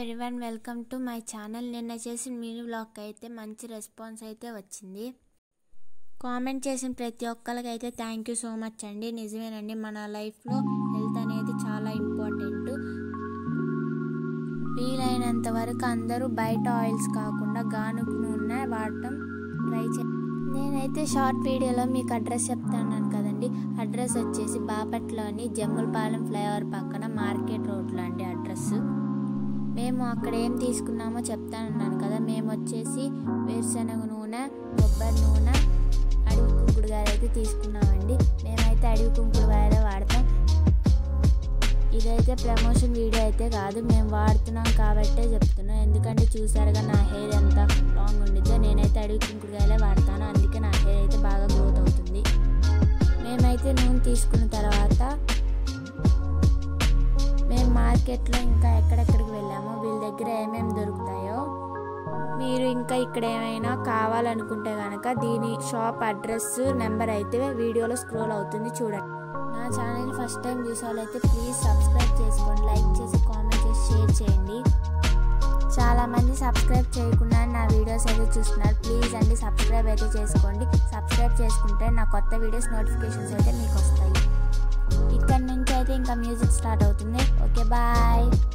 everyone welcome to my channel నిన్న చేసిన mini blog అయితే మంచి రెస్పాన్స్ అయితే వచ్చింది కామెంట్ చేసిన ప్రతి ఒక్కరికి అయితే థ్యాంక్ యూ సో మచ్ అండి నిజమేనండి మన లైఫ్లో హెల్త్ అనేది చాలా ఇంపార్టెంట్ వీలైనంత వరకు అందరూ బయట ఆయిల్స్ కాకుండా గానుగు నూనె వాడటం ట్రై చే నేనైతే షార్ట్ వీడియోలో మీకు అడ్రస్ చెప్తాను కదండి అడ్రస్ వచ్చేసి బాపట్లోని జమ్ములపాలెం ఫ్లైఓవర్ పక్కన మార్కెట్ రోడ్లో అండి అడ్రస్ మేము అక్కడ ఏం తీసుకున్నామో చెప్తానన్నాను కదా మేము వచ్చేసి వేరుశనగ నూనె కొబ్బరి నూనె అడవి కుంకుడుగాయలు అయితే తీసుకున్నామండి మేమైతే అడవి కుంకుడుగాయలే వాడతాం ఇదైతే ప్రమోషన్ వీడియో అయితే కాదు మేము వాడుతున్నాం కాబట్టే చెప్తున్నాం ఎందుకంటే చూసారుగా నా హెయిర్ ఎంత లాంగ్ ఉండిద్దో నేనైతే అడవి కుంకుడుగాయలే వాడతాను అందుకే నా హెయిర్ అయితే బాగా గ్రోత్ అవుతుంది మేమైతే నూనె తీసుకున్న తర్వాత మేము మార్కెట్లో ఇంకా ఎక్కడెక్కడికి వెళ్ళామో వీళ్ళ దగ్గర ఏమేమి దొరుకుతాయో మీరు ఇంకా ఇక్కడ ఏమైనా కావాలనుకుంటే కనుక దీని షాప్ అడ్రస్ నెంబర్ అయితే వీడియోలో స్క్రోల్ అవుతుంది చూడండి నా ఛానల్ ఫస్ట్ టైం చూసే వాళ్ళైతే ప్లీజ్ సబ్స్క్రైబ్ చేసుకోండి లైక్ చేసి కామెంట్ చేసి షేర్ చేయండి చాలామంది సబ్స్క్రైబ్ చేయకుండా నా వీడియోస్ అయితే చూస్తున్నారు ప్లీజ్ అండి సబ్స్క్రైబ్ అయితే చేసుకోండి సబ్స్క్రైబ్ చేసుకుంటే నా కొత్త వీడియోస్ నోటిఫికేషన్స్ అయితే మీకు వస్తాయి ఇక్కడ నుంచి అయితే ఇంకా మ్యూజిక్ స్టార్ట్ అవుతుంది ఓకే బాయ్